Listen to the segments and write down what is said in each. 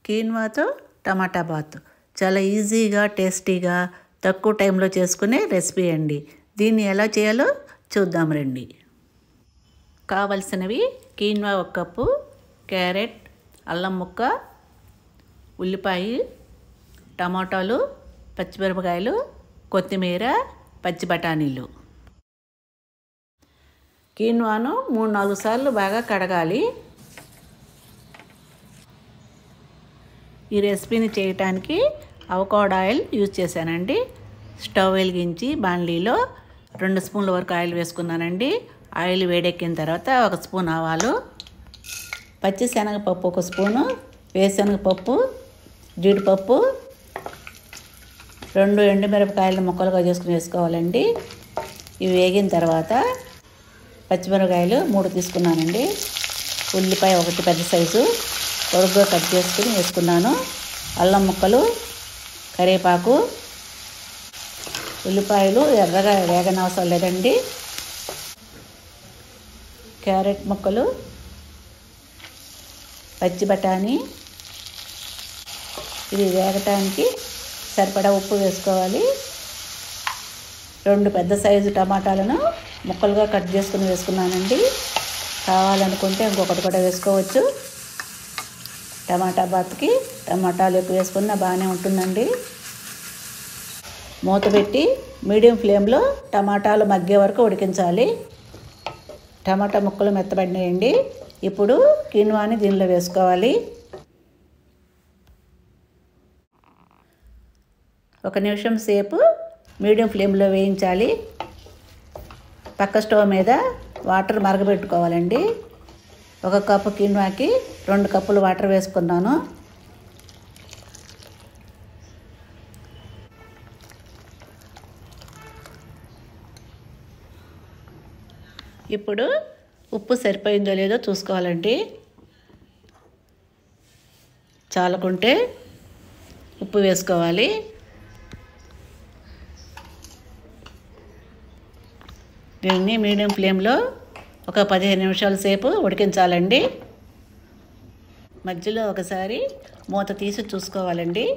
కీన్వాతో టమాటా bath చాలా ఈజీగా టేస్టీగా తక్కువ టైంలో చేసుకునే రెసిపీ అండి దీన్ని ఎలా చేయాలో చూద్దాం రండి కావలసినవి కీన్వా ఒక కప్పు క్యారెట్ అల్లం ముక్క ఉల్లిపాయ టమాటాలు పచ్చిమిరపకాయలు కొత్తిమీర పచ్చి బఠానీలు కీన్వాను మూడు నాలుగు సార్లు బాగా కడగాలి ఈ రెసిపీని చేయటానికి అవకాడో ఆయిల్ యూజ్ చేశానండి స్టవ్ వెలిగించి బాండ్లీలో రెండు స్పూన్ల వరకు ఆయిల్ వేసుకున్నానండి ఆయిల్ వేడెక్కిన తర్వాత ఒక స్పూన్ ఆవాలు పచ్చి శనగపప్పు ఒక స్పూను వేరుశనగపప్పు జీడిపప్పు రెండు ఎండుమిరపకాయలు ముక్కలుగా చేసుకుని వేసుకోవాలండి ఇవి వేగిన తర్వాత పచ్చిమిరపకాయలు మూడు తీసుకున్నానండి ఉల్లిపాయ ఒకటి పెద్ద సైజు పొడుగ్గా కట్ చేసుకుని వేసుకున్నాను అల్లం ముక్కలు కరివేపాకు ఉల్లిపాయలు ఎర్రగా వేగనవసరం లేదండి క్యారెట్ ముక్కలు పచ్చి బఠానీ ఇది వేగటానికి సరిపడా ఉప్పు వేసుకోవాలి రెండు పెద్ద సైజు టమాటాలను ముక్కలుగా కట్ చేసుకుని వేసుకున్నానండి కావాలనుకుంటే ఇంకొకటి కూడా వేసుకోవచ్చు టమాటా బాత్కి టమాటాలు ఎక్కువ వేసుకున్నా బాగానే ఉంటుందండి మూత పెట్టి మీడియం ఫ్లేమ్లో టమాటాలు మగ్గే వరకు ఉడికించాలి టమాటా ముక్కలు మెత్తబడినాయండి ఇప్పుడు కిన్వాని దీనిలో వేసుకోవాలి ఒక నిమిషం సేపు మీడియం ఫ్లేమ్లో వేయించాలి పక్క స్టవ్ మీద వాటర్ మరగబెట్టుకోవాలండి ఒక కప్పు కిన్వాకి రెండు కప్పులు వాటర్ వేసుకున్నాను ఇప్పుడు ఉప్పు సరిపోయిందో లేదో చూసుకోవాలండి చాలకుంటే ఉప్పు వేసుకోవాలి దీన్ని మీడియం ఫ్లేమ్లో ఒక పదిహేను నిమిషాల సేపు ఉడికించాలండి మధ్యలో ఒకసారి మూత తీసి చూసుకోవాలండి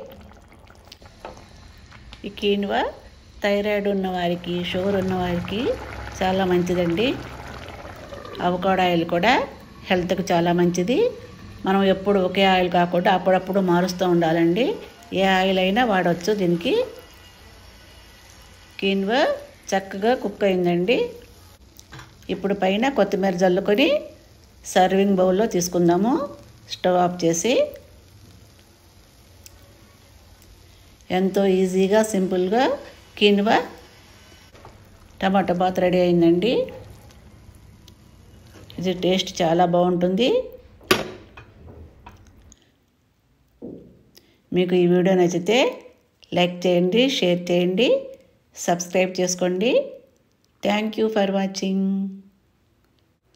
ఈ కీన్వా థైరాయిడ్ ఉన్నవారికి షుగర్ ఉన్నవారికి చాలా మంచిదండి అవకాడో ఆయిల్ కూడా హెల్త్కి చాలా మంచిది మనం ఎప్పుడు ఒకే ఆయిల్ కాకుండా అప్పుడప్పుడు మారుస్తూ ఉండాలండి ఏ ఆయిల్ అయినా వాడవచ్చు దీనికి కీన్వా చక్కగా కుక్ అయిందండి ఇప్పుడు పైన కొత్తిమీర జల్లుకొని సర్వింగ్ బౌల్లో తీసుకుందాము స్టవ్ ఆఫ్ చేసి ఎంతో ఈజీగా సింపుల్గా కీన్వా టమాటా బాత్ రెడీ అయిందండి ఇది టేస్ట్ చాలా బాగుంటుంది మీకు ఈ వీడియో నచ్చితే లైక్ చేయండి షేర్ చేయండి సబ్స్క్రైబ్ చేసుకోండి థ్యాంక్ యూ ఫర్ వాచింగ్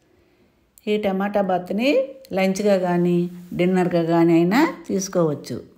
ఈ టమాటా బాత్ని లంచ్గా కానీ డిన్నర్గా కానీ అయినా తీసుకోవచ్చు